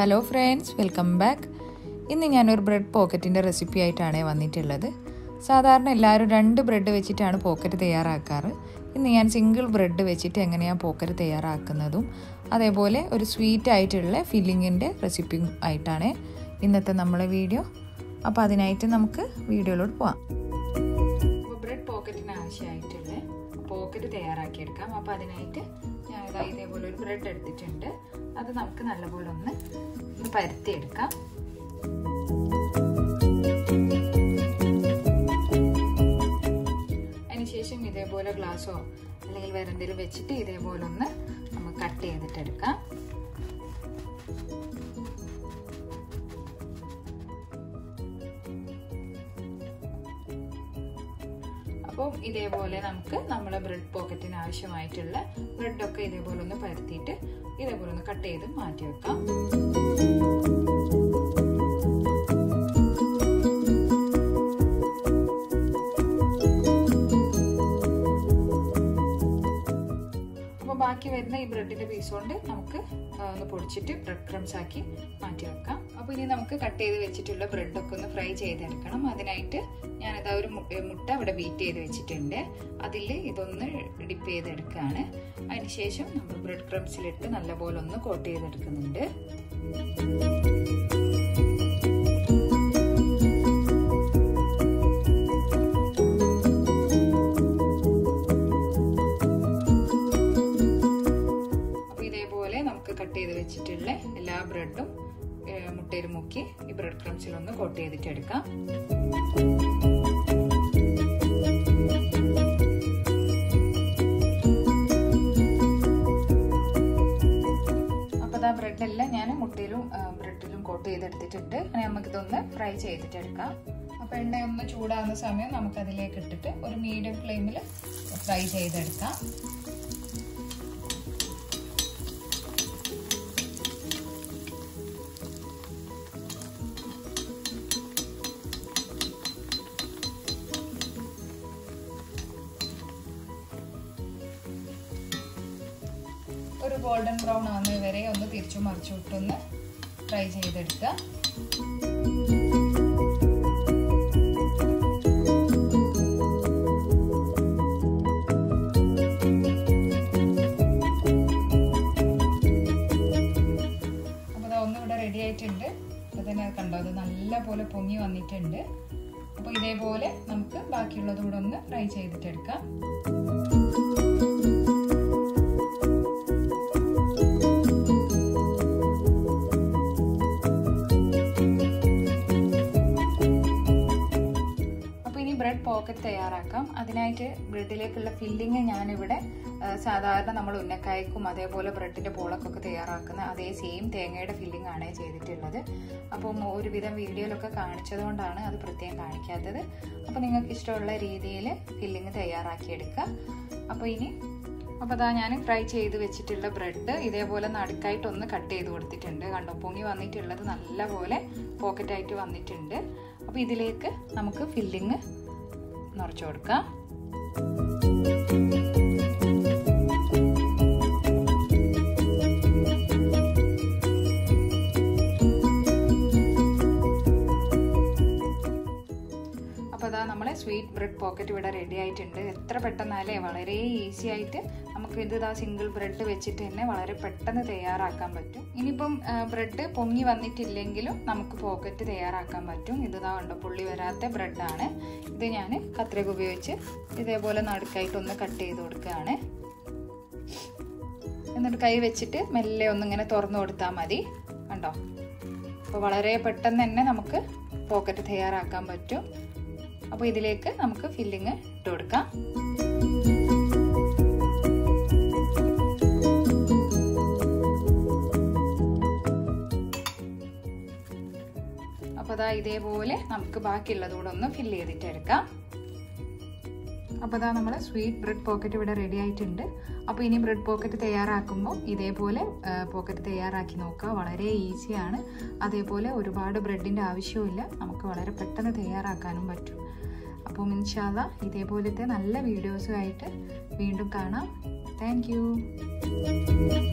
hello friends welcome back ഇന്ന് ഞാനൊരു bread പോക്കറ്റിൻ്റെ recipe ആയിട്ടാണ് വന്നിട്ടുള്ളത് സാധാരണ എല്ലാവരും രണ്ട് ബ്രെഡ് വെച്ചിട്ടാണ് പോക്കറ്റ് തയ്യാറാക്കാറ് ഇന്ന് ഞാൻ സിംഗിൾ ബ്രെഡ് വെച്ചിട്ട് എങ്ങനെയാണ് പോക്കറ്റ് തയ്യാറാക്കുന്നതും അതേപോലെ ഒരു സ്വീറ്റ് ആയിട്ടുള്ള ഫില്ലിങ്ങിൻ്റെ റെസിപ്പി ആയിട്ടാണ് ഇന്നത്തെ നമ്മളെ വീഡിയോ അപ്പോൾ അതിനായിട്ട് നമുക്ക് വീഡിയോയിലോട്ട് പോവാം അപ്പോൾ ബ്രെഡ് പോക്കറ്റിന് ആവശ്യമായിട്ടുള്ള പോക്കറ്റ് തയ്യാറാക്കിയെടുക്കാം അപ്പോൾ അതിനായിട്ട് ഞാൻ ഇതാ ഇതേപോലെ ഒരു ബ്രെഡ് എടുത്തിട്ടുണ്ട് അത് നമുക്ക് നല്ലപോലെ ഒന്ന് ഒന്ന് പരത്തിയെടുക്കാം അതിനുശേഷം ഇതേപോലെ ഗ്ലാസ്സോ അല്ലെങ്കിൽ വേറെ എന്തെങ്കിലും വെച്ചിട്ട് ഇതേപോലെ ഒന്ന് നമുക്ക് കട്ട് ചെയ്തിട്ടെടുക്കാം അപ്പോൾ ഇതേപോലെ നമുക്ക് നമ്മുടെ ബ്രെഡ് പോക്കറ്റിന് ആവശ്യമായിട്ടുള്ള ബ്രെഡൊക്കെ ഇതേപോലെ ഒന്ന് പരത്തിയിട്ട് ഇതേപോലെ ഒന്ന് കട്ട് ചെയ്ത് മാറ്റി വെക്കാം അപ്പോൾ ബാക്കി വരുന്ന ഈ ബ്രെഡിന്റെ പീസ് കൊണ്ട് നമുക്ക് ഒന്ന് പൊടിച്ചിട്ട് ബ്രെഡ് ക്രംസ് ആക്കി മാറ്റി വെക്കാം അപ്പോൾ ഇനി നമുക്ക് കട്ട് ചെയ്ത് വെച്ചിട്ടുള്ള ബ്രെഡൊക്കെ ഒന്ന് ഫ്രൈ ചെയ്തെടുക്കണം അതിനായിട്ട് ഞാനിതാ ഒരു മുട്ട ഇവിടെ ബീറ്റ് ചെയ്ത് വെച്ചിട്ടുണ്ട് അതിൽ ഇതൊന്ന് ഡിപ്പ് ചെയ്തെടുക്കുകയാണ് അതിനുശേഷം നമ്മൾ ബ്രെഡ് ക്രംസിലിട്ട് നല്ലപോലെ ഒന്ന് കോട്ട് ചെയ്തെടുക്കുന്നുണ്ട് നമുക്ക് കട്ട് ചെയ്ത് വെച്ചിട്ടുള്ള എല്ലാ ബ്രെഡും മുട്ടയിൽ മുക്കി ഈ ബ്രെഡ് ക്രംസിൽ ഒന്ന് കോട്ട് ചെയ്തിട്ട് എടുക്കാം അപ്പോൾ ആ ബ്രെഡെല്ലാം ഞാൻ മുട്ടയിലും ബ്രെഡിലും കോട്ട് ചെയ്തെടുത്തിട്ടുണ്ട് അങ്ങനെ നമുക്കിതൊന്ന് ഫ്രൈ ചെയ്തിട്ട് എടുക്കാം അപ്പോൾ എണ്ണ ഒന്ന് ചൂടാകുന്ന സമയം നമുക്കതിലേക്ക് ഇട്ടിട്ട് ഒരു മീഡിയം ഫ്ലെയിമിൽ ഫ്രൈ ചെയ്തെടുക്കാം ഒരു ഗോൾഡൻ ബ്രൗൺ ആകുന്നത് വരെ ഒന്ന് തിരിച്ചു മറിച്ചു വിട്ടൊന്ന് ഫ്രൈ ചെയ്തെടുക്കുക അപ്പോൾ ഒന്ന് ഇവിടെ റെഡി ആയിട്ടുണ്ട് അപ്പോൾ തന്നെ കണ്ടോ അത് നല്ല പോലെ പൊങ്ങി വന്നിട്ടുണ്ട് അപ്പോൾ ഇതേപോലെ നമുക്ക് ബാക്കിയുള്ളത് കൂടെ ഒന്ന് ഫ്രൈ ചെയ്തിട്ടെടുക്കാം ബ്രെഡ് പോക്കറ്റ് തയ്യാറാക്കാം അതിനായിട്ട് ബ്രെഡിലേക്കുള്ള ഫില്ലിങ് ഞാനിവിടെ സാധാരണ നമ്മൾ ഉന്നക്കായ്ക്കും അതേപോലെ ബ്രെഡിൻ്റെ പോളക്കൊക്കെ തയ്യാറാക്കുന്ന അതേ സെയിം തേങ്ങയുടെ ഫില്ലിംഗ് ആണ് ചെയ്തിട്ടുള്ളത് അപ്പം ഒരുവിധം വീഡിയോയിലൊക്കെ കാണിച്ചതുകൊണ്ടാണ് അത് പ്രത്യേകം കാണിക്കാത്തത് അപ്പോൾ നിങ്ങൾക്ക് ഇഷ്ടമുള്ള രീതിയിൽ ഫില്ലിങ് തയ്യാറാക്കിയെടുക്കുക അപ്പോൾ ഇനി അപ്പോൾ അതാ ഞാൻ ഫ്രൈ ചെയ്ത് വെച്ചിട്ടുള്ള ബ്രെഡ് ഇതേപോലെ നടുക്കായിട്ടൊന്ന് കട്ട് ചെയ്ത് കൊടുത്തിട്ടുണ്ട് കണ്ടോ പൊങ്ങി വന്നിട്ടുള്ളത് നല്ലപോലെ പോക്കറ്റായിട്ട് വന്നിട്ടുണ്ട് അപ്പോൾ ഇതിലേക്ക് നമുക്ക് ഫില്ലിങ് നിറച്ചു കൊടുക്കാം അപ്പോൾ അതാ നമ്മളെ സ്വീറ്റ് ബ്രെഡ് പോക്കറ്റ് ഇവിടെ റെഡി ആയിട്ടുണ്ട് എത്ര പെട്ടെന്നാലേ വളരെ ഈസി ആയിട്ട് നമുക്ക് ഇത് ഇതാ സിംഗിൾ ബ്രെഡ് വെച്ചിട്ട് തന്നെ വളരെ പെട്ടെന്ന് തയ്യാറാക്കാൻ പറ്റും ഇനിയിപ്പം ബ്രെഡ് പൊങ്ങി വന്നിട്ടില്ലെങ്കിലും നമുക്ക് പോക്കറ്റ് തയ്യാറാക്കാൻ പറ്റും ഇത് ഇതാ ഉണ്ടോ പുള്ളി വരാത്ത ബ്രെഡാണ് ഇത് ഞാൻ കത്രിക ഉപയോഗിച്ച് ഇതേപോലെ നടുക്കായിട്ടൊന്ന് കട്ട് ചെയ്ത് കൊടുക്കുകയാണ് എന്നിട്ട് കൈ വെച്ചിട്ട് മെല്ലെ ഒന്നിങ്ങനെ തുറന്നു കൊടുത്താൽ മതി കണ്ടോ അപ്പോൾ വളരെ പെട്ടെന്ന് തന്നെ നമുക്ക് പോക്കറ്റ് തയ്യാറാക്കാൻ പറ്റും അപ്പോൾ ഇതിലേക്ക് നമുക്ക് ഫില്ലിങ് ഇട്ട് കൊടുക്കാം അപ്പോൾ അതാ ഇതേപോലെ നമുക്ക് ബാക്കിയുള്ളത് കൂടെ ഒന്ന് ഫില്ല് ചെയ്തിട്ട് എടുക്കാം അപ്പോൾ അതാ നമ്മൾ സ്വീറ്റ് ബ്രെഡ് പോക്കറ്റ് ഇവിടെ റെഡി ആയിട്ടുണ്ട് അപ്പോൾ ഇനി ബ്രെഡ് പോക്കറ്റ് തയ്യാറാക്കുമ്പോൾ ഇതേപോലെ പോക്കറ്റ് തയ്യാറാക്കി നോക്കുക വളരെ ഈസിയാണ് അതേപോലെ ഒരുപാട് ബ്രെഡിൻ്റെ ആവശ്യമില്ല നമുക്ക് വളരെ പെട്ടെന്ന് തയ്യാറാക്കാനും പറ്റും അപ്പോൾ ഇൻഷാല്ല ഇതേപോലത്തെ നല്ല വീഡിയോസുമായിട്ട് വീണ്ടും കാണാം താങ്ക്